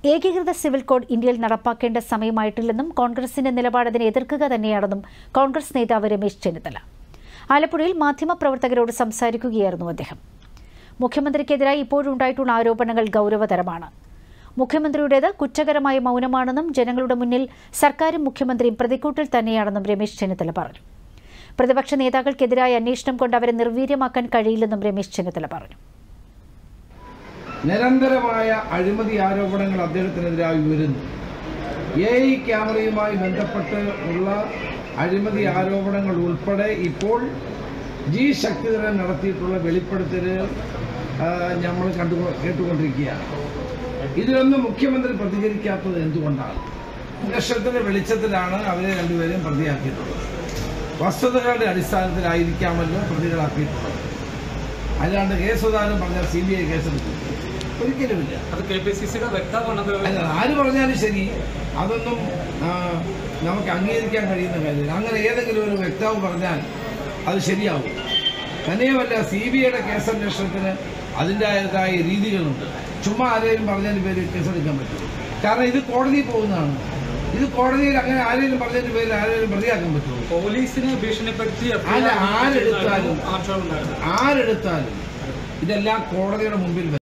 ഏകീകൃത civil code ഇന്ത്യയിൽ നടപ്പാക്കേണ്ട സമയമായിട്ടില്ലെന്നും കോൺഗ്രസിന്റെ നിലപാട് അതിനെ എതിർക്കുക തന്നെയാണെന്നും കോൺഗ്രസ് നേതാവ് രമേശ് ചെന്നിത്തല ആലപ്പുഴയിൽ മാധ്യമപ്രവർത്തകരോട് സംസാരിക്കുകയായിരുന്നു അദ്ദേഹം മുഖ്യമന്ത്രിക്കെതിരായി ഇപ്പോഴുണ്ടായിട്ടുള്ള ആരോപണങ്ങൾ ഗൗരവതരമാണ് മുഖ്യമന്ത്രിയുടേത് കുറ്റകരമായ മൗനമാണെന്നും ജനങ്ങളുടെ മുന്നിൽ സർക്കാരും മുഖ്യമന്ത്രിയും പ്രതിക്കൂട്ടിൽ തന്നെയാണെന്നും രമേശ് ചെന്നിത്തല പറഞ്ഞു പ്രതിപക്ഷ നേതാക്കൾക്കെതിരായ അന്വേഷണം കൊണ്ട് അവരെ നിർവീര്യമാക്കാൻ കഴിയില്ലെന്നും രമേശ് ചെന്നിത്തല പറഞ്ഞു നിരന്തരമായ അഴിമതി ആരോപണങ്ങൾ അദ്ദേഹത്തിനെതിരായി ഉയരുന്നു എ ഐ ക്യാമറയുമായി ബന്ധപ്പെട്ട് ഉള്ള അഴിമതി ആരോപണങ്ങൾ ഉൾപ്പെടെ ഇപ്പോൾ ജി ശക്തിധരൻ നടത്തിയിട്ടുള്ള വെളിപ്പെടുത്തലുകൾ നമ്മൾ കണ്ടു കേട്ടുകൊണ്ടിരിക്കുകയാണ് ഇതിലൊന്നും മുഖ്യമന്ത്രി പ്രതികരിക്കാത്തത് എന്തുകൊണ്ടാണ് അന്വേഷണത്തിന്റെ വെളിച്ചത്തിലാണ് അവരെ രണ്ടുപേരെയും പ്രതിയാക്കിയിട്ടുള്ളത് വസ്തുതകളുടെ അടിസ്ഥാനത്തിലായിരിക്കാമല്ലോ പ്രതികളാക്കിയിട്ടുള്ളത് അല്ലാണ്ട് കെ സുധാകരൻ പറഞ്ഞാൽ സി ബി ഐ കേസെടുക്കും ഒരിക്കലുമില്ല അത് കെ പി സി സിയുടെ വ്യക്തമാണത് അല്ല ആര് പറഞ്ഞാലും ശരി അതൊന്നും ആ, നമുക്ക് അംഗീകരിക്കാൻ കഴിയുന്ന കാര്യമില്ല അങ്ങനെ ഏതെങ്കിലും ഒരു വ്യക്താവ് പറഞ്ഞാൽ അത് ശരിയാവും തന്നെയുമല്ല സി ബി ഐയുടെ കേസന്വേഷണത്തിന് അതിൻ്റെതായ രീതികളുണ്ട് ചുമ്മാ ആരെയും പറഞ്ഞതിന് പേര് കേസെടുക്കാൻ പറ്റും കാരണം ഇത് കോടതിയിൽ പോകുന്നതാണ് ഇത് കോടതിയിൽ അങ്ങനെ ആരെങ്കിലും പറഞ്ഞതിന് പേര് ആരെങ്കിലും പ്രതിയാക്കാൻ പറ്റുമോ പോലീസിനെ ഭീഷണിപ്പെടുത്തി അല്ല, ആരെടുത്താലും. ആക്ഷേപം ഉണ്ടായിരുന്നു ആരെടുത്താലും ഇതെല്ലാം കോടതിയുടെ മുമ്പിൽ